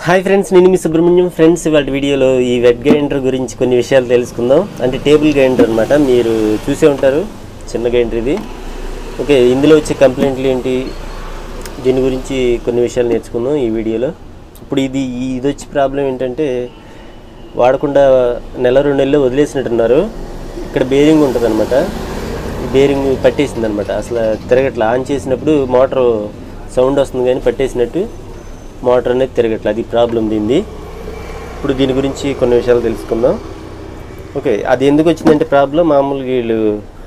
Hi friends నేను మీ Subrahmanyam friends ఇవాళ వీడియోలో ఈ వెట్ గ్రైండర్ గురించి కొన్ని విషయాలు తెలుసుకుందాం అంటే టేబుల్ గ్రైండర్ అనమాట మీరు చూసే ఉంటారు చిన్న గ్రైండర్ ఇది ఓకే ఇందులో వచ్చే కంప్లైంట్లు ఏంటి దీని గురించి కొన్ని విషయాలు నేర్చుకుందాం ఈ వీడియోలో ఇప్పుడు ఇది ఈ- ఇది వచ్చి ప్రాబ్లం ఏంటంటే వాడకుండా నెల రెండు నెలలు వదిలేసినట్టున్నారు ఇక్కడ బేరింగ్ ఉంటుంది అనమాట ఈ బేరింగ్ పట్టేసింది అనమాట అసలు తిరగట్లా ఆన్ చేసినప్పుడు మోటార్ సౌండ్ వస్తుంది కానీ పట్టేసినట్టు మోటార్ అనేది తిరగట్లా అది ప్రాబ్లం దీనిది ఇప్పుడు దీని గురించి కొన్ని విషయాలు తెలుసుకుందాం ఓకే అది ఎందుకు వచ్చిందంటే ప్రాబ్లం మామూలుగా వీళ్ళు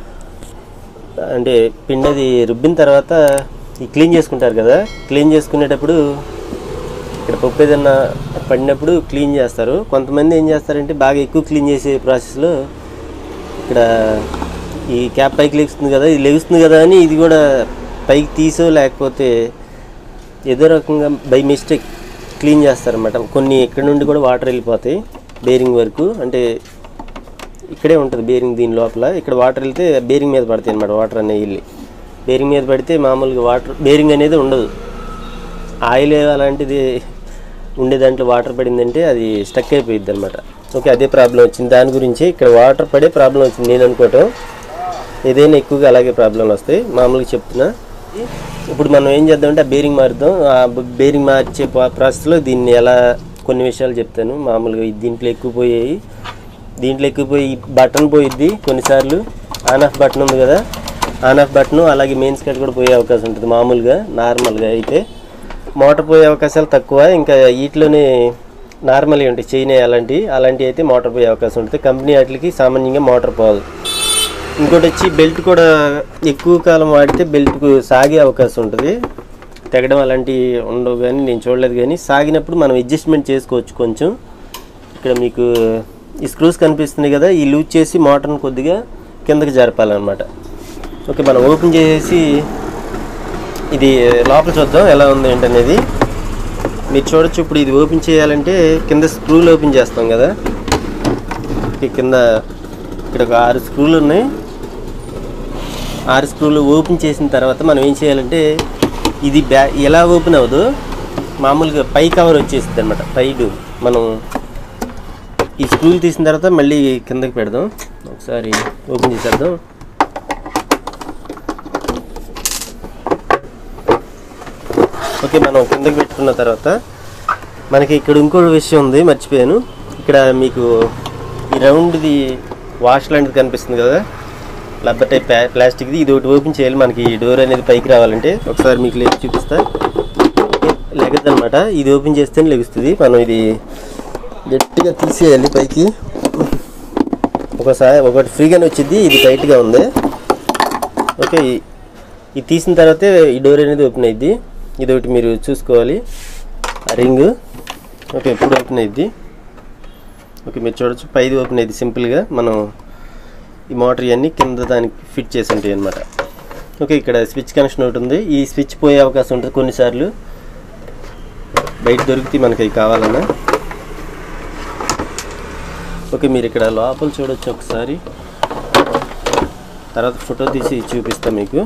అంటే పిండది రుబ్బిన తర్వాత ఈ క్లీన్ చేసుకుంటారు కదా క్లీన్ చేసుకునేటప్పుడు ఇక్కడ పప్పు ఏదన్నా పడినప్పుడు క్లీన్ చేస్తారు కొంతమంది ఏం చేస్తారంటే బాగా ఎక్కువ క్లీన్ చేసే ప్రాసెస్లో ఇక్కడ ఈ క్యాప్ పైకి లెగుస్తుంది కదా ఇది లెగుస్తుంది కదా అని ఇది కూడా పైకి తీసో లేకపోతే ఏదో రకంగా బై మిస్టేక్ క్లీన్ చేస్తారన్నమాట కొన్ని ఇక్కడ నుండి కూడా వాటర్ వెళ్ళిపోతాయి బేరింగ్ వరకు అంటే ఇక్కడే ఉంటుంది బేరింగ్ దీని లోపల ఇక్కడ వాటర్ వెళ్తే బేరింగ్ మీద పడతాయి అనమాట వాటర్ అనేది వెళ్ళి బేరింగ్ మీద పడితే మామూలుగా వాటర్ బేరింగ్ అనేది ఉండదు ఆయిల్ అలాంటిది ఉండే దాంట్లో వాటర్ పడిందంటే అది స్టక్ అయిపోయింది అనమాట ఓకే అదే ప్రాబ్లం వచ్చింది దాని గురించి ఇక్కడ వాటర్ పడే ప్రాబ్లం వచ్చింది నేను అనుకోవటం ఏదైనా ఎక్కువగా అలాగే ప్రాబ్లంలు వస్తాయి మామూలుగా చెప్తున్నా ఇప్పుడు మనం ఏం చేద్దామంటే ఆ బేరింగ్ మారుద్దాం ఆ బేరింగ్ మార్చే పా- ప్రాసెస్లో దీన్ని ఎలా కొన్ని విషయాలు చెప్తాను మామూలుగా ఇది దీంట్లో ఎక్కువ పోయాయి దీంట్లో ఎక్కువ పోయి బటన్ పోయిద్ది కొన్నిసార్లు ఆన్ ఆఫ్ బటన్ ఉంది కదా ఆన్ ఆఫ్ బటన్ అలాగే మెయిన్ స్కట్ కూడా పోయే అవకాశం ఉంటుంది మామూలుగా నార్మల్గా అయితే మోటార్ పోయే అవకాశాలు తక్కువ ఇంకా వీటిలోనే నార్మల్ ఉంటాయి చైన్ అలాంటివి అలాంటివి అయితే మోటార్ పోయే అవకాశం ఉంటుంది కంపెనీ వాటికి సామాన్యంగా మోటార్ పోదు ఇంకోటి వచ్చి బెల్ట్ కూడా ఎక్కువ కాలం వాడితే బెల్ట్కు సాగే అవకాశం ఉంటుంది తెగడం అలాంటివి ఉండవు కానీ నేను చూడలేదు కానీ సాగినప్పుడు మనం అడ్జస్ట్మెంట్ చేసుకోవచ్చు కొంచెం ఇక్కడ మీకు ఈ స్క్రూస్ కనిపిస్తుంది కదా ఈ లూజ్ చేసి మోటార్ని కొద్దిగా కిందకి జరపాలన్నమాట ఓకే మనం ఓపెన్ చేసేసి ఇది లోపల చూద్దాం ఎలా ఉంది ఏంటనేది మీరు చూడొచ్చు ఇప్పుడు ఇది ఓపెన్ చేయాలంటే కింద స్క్రూలు ఓపెన్ చేస్తాం కదా ఈ కింద ఇక్కడ ఒక ఆరు స్క్రూలు ఉన్నాయి ఆరు స్క్రూలు ఓపెన్ చేసిన తర్వాత మనం ఏం చేయాలంటే ఇది బ్యా ఎలా ఓపెన్ అవ్వదు మామూలుగా పై కవర్ వచ్చేస్తుంది అనమాట పైడు మనం ఈ స్క్రూలు తీసిన తర్వాత మళ్ళీ కిందకి పెడదాం ఒకసారి ఓపెన్ చేసేద్దాం ఓకే మనం కిందకి పెట్టుకున్న తర్వాత మనకి ఇక్కడ ఇంకో విషయం ఉంది మర్చిపోయాను ఇక్కడ మీకు ఈ రౌండ్ది వాష్ లాంటిది కనిపిస్తుంది కదా రబ్బర్ టైప్ ప్లా- ప్లాస్టిక్ది ఇది ఒకటి ఓపెన్ చేయాలి మనకి ఈ డోర్ అనేది పైకి రావాలంటే ఒకసారి మీకు లేచి చూపిస్తా లెగదు అనమాట ఇది ఓపెన్ చేస్తేనే లెగుస్తుంది మనం ఇది గట్టిగా తీసేయాలి పైకి ఒకసారి ఒకటి ఫ్రీగానే వచ్చింది ఇది టైట్గా ఉంది ఓకే ఈ- ఇది తీసిన తర్వాతే ఈ డోర్ అనేది ఓపెన్ అయ్యిద్ది ఇది ఒకటి మీరు చూసుకోవాలి ఆ రింగ్ ఓకే ఇప్పుడు ఓపెన్ అయ్యిద్ది ఓకే మీరు చూడొచ్చు పైది ఓపెన్ అయ్యింది సింపుల్గా మనం ఈ మోటార్ ఇవన్నీ కింద దానికి ఫిట్ చేసి ఉంటాయి అనమాట ఓకే ఇక్కడ స్విచ్ కనెక్షన్ ఒకటి ఉంది ఈ స్విచ్ పోయే అవకాశం ఉంటుంది కొన్నిసార్లు బయట దొరికితే మనకి అవి కావాలన్నా ఓకే మీరు ఇక్కడ లోపల చూడొచ్చు ఒకసారి తర్వాత ఫోటో తీసి చూపిస్తాం మీకు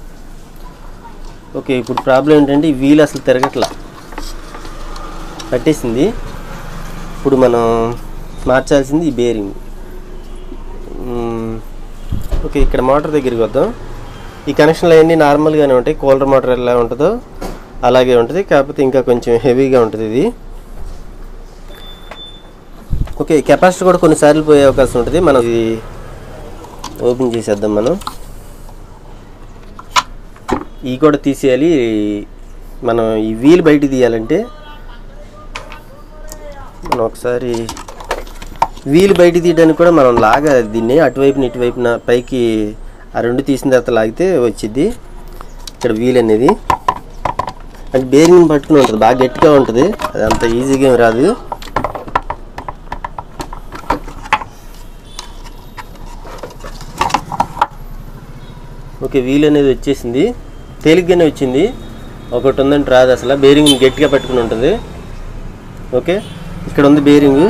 ఓకే ఇప్పుడు ప్రాబ్లం ఏంటంటే ఈ వీల్ అసలు తిరగట్లా పట్టేసింది ఇప్పుడు మనం మార్చాల్సింది ఈ బేరింగ్ మ్మ్. ఓకే ఇక్కడ మోటార్ దగ్గరికి వద్దాం ఈ కనెక్షన్లు అవన్నీ నార్మల్గానే ఉంటాయి కూలర్ మోటార్ ఎలా ఉంటుందో అలాగే ఉంటుంది కాకపోతే ఇంకా కొంచెం హెవీగా ఉంటుంది ఇది ఓకే కెపాసిటీ కూడా కొన్నిసార్లు పోయే అవకాశం ఉంటుంది మనం ఇది ఓపెన్ చేసేద్దాం మనం ఈ కూడా తీసేయాలి మనం ఈ వీల్ బయట తీయాలంటే మనం ఒకసారి వీల్ బయట తీయడానికి కూడా మనం లాగా దీన్ని అటువైపున ఇటువైపున పైకి ఆ రెండు తీసిన తర్వాత లాగితే వచ్చింది ఇక్కడ వీల్ అనేది అంటే బేరింగ్ పట్టుకుని ఉంటుంది బాగా గట్టిగా ఉంటుంది అది అంత ఈజీగా ఏం రాదు ఓకే వీల్ అనేది వచ్చేసింది తేలిగ్గానే వచ్చింది ఒకటి ఉందంటే రాదు అసలు బేరింగ్ గట్టిగా పట్టుకుని ఉంటుంది ఓకే ఇక్కడ ఉంది బేరింగ్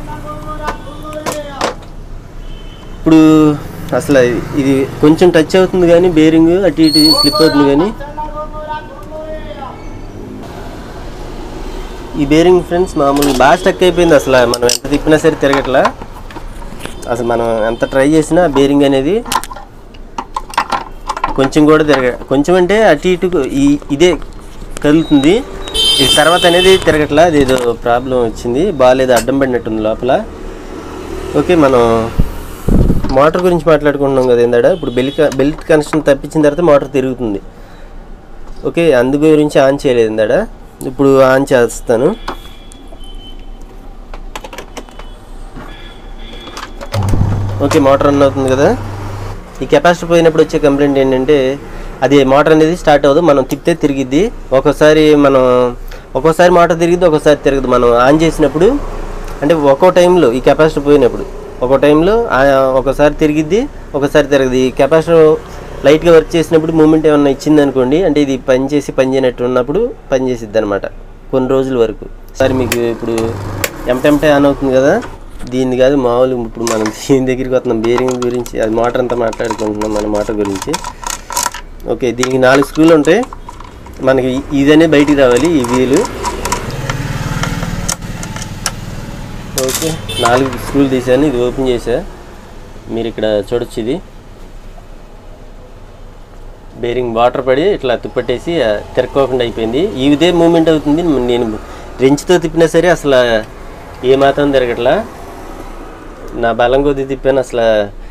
ఇప్పుడు అసలు ఇది కొంచెం టచ్ అవుతుంది కానీ బేరింగ్ అటు ఇటు స్లిప్ అవుతుంది కానీ ఈ బేరింగ్ ఫ్రెండ్స్ మామూలుగా బాగా స్టక్ అయిపోయింది అసలు మనం ఎంత తిప్పినా సరే తిరగట్లా అసలు మనం ఎంత ట్రై చేసినా బేరింగ్ అనేది కొంచెం కూడా తిరగ కొంచెం అంటే అటు ఇటు ఈ ఇదే కదులుతుంది ఇది తర్వాత అనేది తిరగట్లా అది ఏదో ప్రాబ్లం వచ్చింది బాగాలేదు అడ్డం పడినట్టుంది లోపల ఓకే మనం మోటార్ గురించి మాట్లాడుకుంటున్నాం కదా ఏందాడ ఇప్పుడు బెల్ట్ బెల్ట్ కనెక్షన్ తప్పించిన తర్వాత మోటార్ తిరుగుతుంది ఓకే అందు గురించి ఆన్ చేయలేదు ఇందాడ ఇప్పుడు ఆన్ చేస్తాను ఓకే మోటార్ రన్ అవుతుంది కదా ఈ కెపాసిటీ పోయినప్పుడు వచ్చే కంప్లైంట్ ఏంటంటే అది మోటార్ అనేది స్టార్ట్ అవ్వదు మనం తిప్పితే తిరిగిద్ది ఒక్కోసారి మనం ఒక్కోసారి మోటార్ తిరిగిద్ది ఒక్కోసారి తిరగదు మనం ఆన్ చేసినప్పుడు అంటే ఒక్కో టైంలో ఈ కెపాసిటీ పోయినప్పుడు ఒక్కో టైంలో ఒకసారి తిరిగిద్ది ఒకసారి తిరగదు ఈ కెపాసిటర్ లైట్గా వర్క్ చేసినప్పుడు మూమెంట్ ఏమన్నా ఇచ్చింది అనుకోండి అంటే ఇది పని చేసి పని చేయనట్టు ఉన్నప్పుడు పని చేసిద్ది అనమాట కొన్ని రోజుల వరకు సరే మీకు ఇప్పుడు ఎంటెంటే ఆన్ అవుతుంది కదా దీన్ని కాదు మామూలు ఇప్పుడు మనం దీని దగ్గరికి వస్తున్నాం బేరింగ్ గురించి అది మోటార్ అంతా మాట్లాడుకుంటున్నాం మన మోటార్ గురించి ఓకే దీనికి నాలుగు స్క్రూలు ఉంటాయి మనకి ఇదనే బయటికి రావాలి ఈ వీలు ఓకే నాలుగు స్క్రూలు తీసాను ఇది ఓపెన్ చేసా మీరు ఇక్కడ చూడొచ్చు ఇది బేరింగ్ వాటర్ పడి ఇట్లా తుప్పట్టేసి ఆ, తిరక్కోకుండా అయిపోయింది ఈ ఇదే మూమెంట్ అవుతుంది నేను రెంచ్తో తిప్పినా సరే అసలు ఏ మాత్రం తిరగట్లా నా బలం కొద్ది తిప్పాను అసలు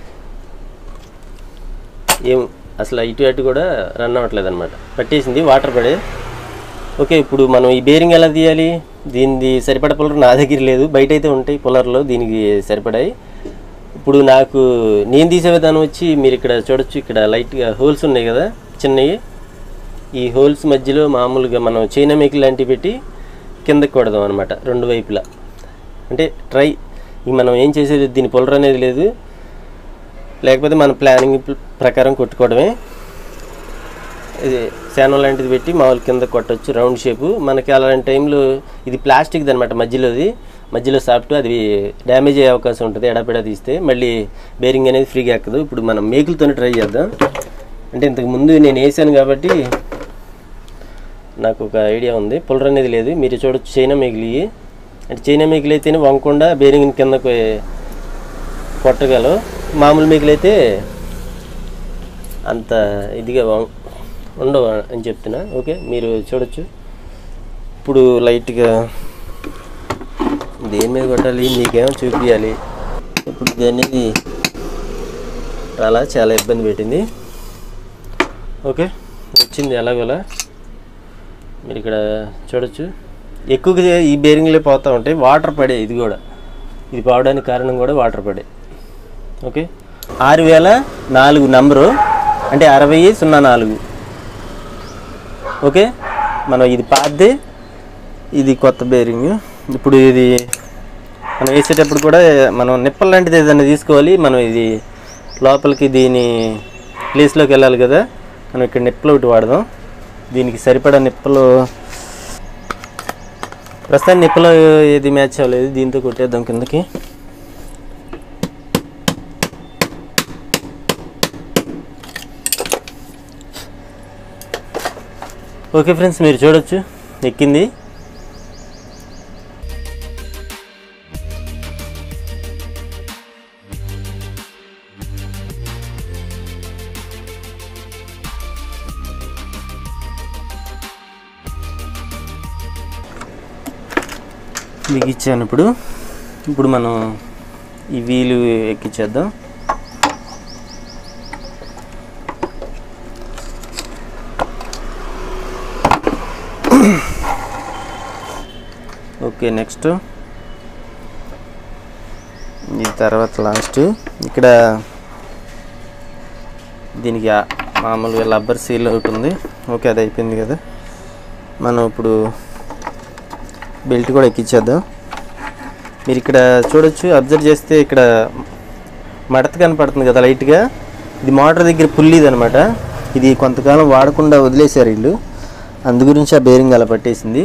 ఏం అసలు ఇటు అటు కూడా రన్ అవ్వట్లేదు అనమాట పట్టేసింది వాటర్ పడే ఓకే ఇప్పుడు మనం ఈ బేరింగ్ ఎలా తీయాలి దీనిది సరిపడ పుల్లర్ నా దగ్గర లేదు బయట అయితే ఉంటాయి పుల్లర్లో దీనికి సరిపడాయి ఇప్పుడు నాకు నేను తీసే విధానం వచ్చి మీరు ఇక్కడ చూడొచ్చు ఇక్కడ లైట్గా హోల్స్ ఉన్నాయి కదా చిన్నవి ఈ హోల్స్ మధ్యలో మామూలుగా మనం చైనా మేకి లాంటివి పెట్టి కిందకి కొడదాం అనమాట రెండు వైపులా అంటే ట్రై ఇంక మనం ఏం చేసేది దీని పుల్లర్ అనేది లేదు లేకపోతే మన ప్లానింగ్ ప్రకారం కొట్టుకోవడమే ఇది శానం లాంటిది పెట్టి మామూలు కింద కొట్టచ్చు రౌండ్ షేపు మనకి అలాంటి టైంలో ఇది ప్లాస్టిక్ది అనమాట మధ్యలోది మధ్యలో సాఫ్ట్ అది డ్యామేజ్ అయ్యే అవకాశం ఉంటుంది ఎడాపెడా తీస్తే మళ్ళీ బేరింగ్ అనేది ఫ్రీగా ఎక్కదు ఇప్పుడు మనం మేకులతోనే ట్రై చేద్దాం అంటే ఇంతకు ముందు నేను వేసాను కాబట్టి నాకు ఒక ఐడియా ఉంది పుల్లర్ అనేది లేదు మీరు చూడొచ్చు చైనా మేకులు ఇవి అంటే చైనా మేకులు అయితేనే వంగకుండా బేరింగ్ కిందకు కొట్టగలవు మామూలు మేకులు అయితే అంత ఇదిగా వం- ఉండవు అని చెప్తున్నా ఓకే మీరు చూడొచ్చు ఇప్పుడు లైట్గా దేని మీద కొట్టాలి మీకేమో చూపించాలి ఇప్పుడు ఇది అనేది అలా చాలా ఇబ్బంది పెట్టింది ఓకే వచ్చింది ఎలాగోలా మీరు ఇక్కడ చూడొచ్చు ఎక్కువగా ఈ బేరింగ్లే పోతూ ఉంటాయి వాటర్ పడే ఇది కూడా ఇది పోవడానికి కారణం కూడా వాటర్ పడే ఓకే ఆరు వేల నాలుగు నంబరు అంటే అరవై సున్నా నాలుగు ఓకే మనం ఇది పాతది ఇది కొత్త బేరింగ్ ఇప్పుడు ఇది మనం వేసేటప్పుడు కూడా మనం నిప్పల్ లాంటిది ఏదైనా తీసుకోవాలి మనం ఇది లోపలికి దీని ప్లేస్లోకి వెళ్ళాలి కదా మనం ఇక్కడ నిప్పలు ఒకటి వాడదాం దీనికి సరిపడా నిప్పలు ప్రస్తుతానికి నిప్పలు ఏది మ్యాచ్ అవ్వలేదు దీంతో కొట్టేద్దాం కిందకి ఓకే ఫ్రెండ్స్ మీరు చూడొచ్చు ఎక్కింది బిగించాను ఇప్పుడు ఇప్పుడు మనం ఈ వీలు ఎక్కించేద్దాం ఓకే నెక్స్ట్ ఈ తర్వాత లాస్ట్ ఇక్కడ దీనికి ఆ- మామూలుగా రబ్బర్ సీల్ ఒకటి ఉంది ఓకే అది అయిపోయింది కదా మనం ఇప్పుడు బెల్ట్ కూడా ఎక్కించేద్దాం మీరు ఇక్కడ చూడొచ్చు అబ్జర్వ్ చేస్తే ఇక్కడ మడత కనపడుతుంది కదా లైట్గా ఇది మోటార్ దగ్గర పుల్లిది అనమాట ఇది కొంతకాలం వాడకుండా వదిలేశారు వీళ్ళు అందు గురించి ఆ బేరింగ్ అలా పట్టేసింది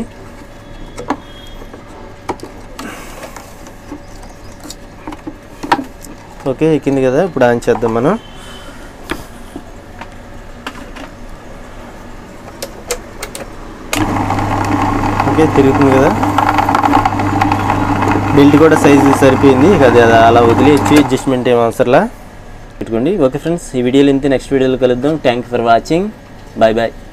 ఓకే ఎక్కింది కదా ఇప్పుడు ఆన్ చేద్దాం మనం ఓకే తిరుగుతుంది కదా బెల్ట్ కూడా సైజు సరిపోయింది ఇక అది అది అలా వదిలేయచ్చు అడ్జస్ట్మెంట్ ఏం అవసరంలా పెట్టుకోండి ఓకే ఫ్రెండ్స్ ఈ వీడియోలో ఇంతే నెక్స్ట్ వీడియోలో కలుద్దాం thank you for watching bye bye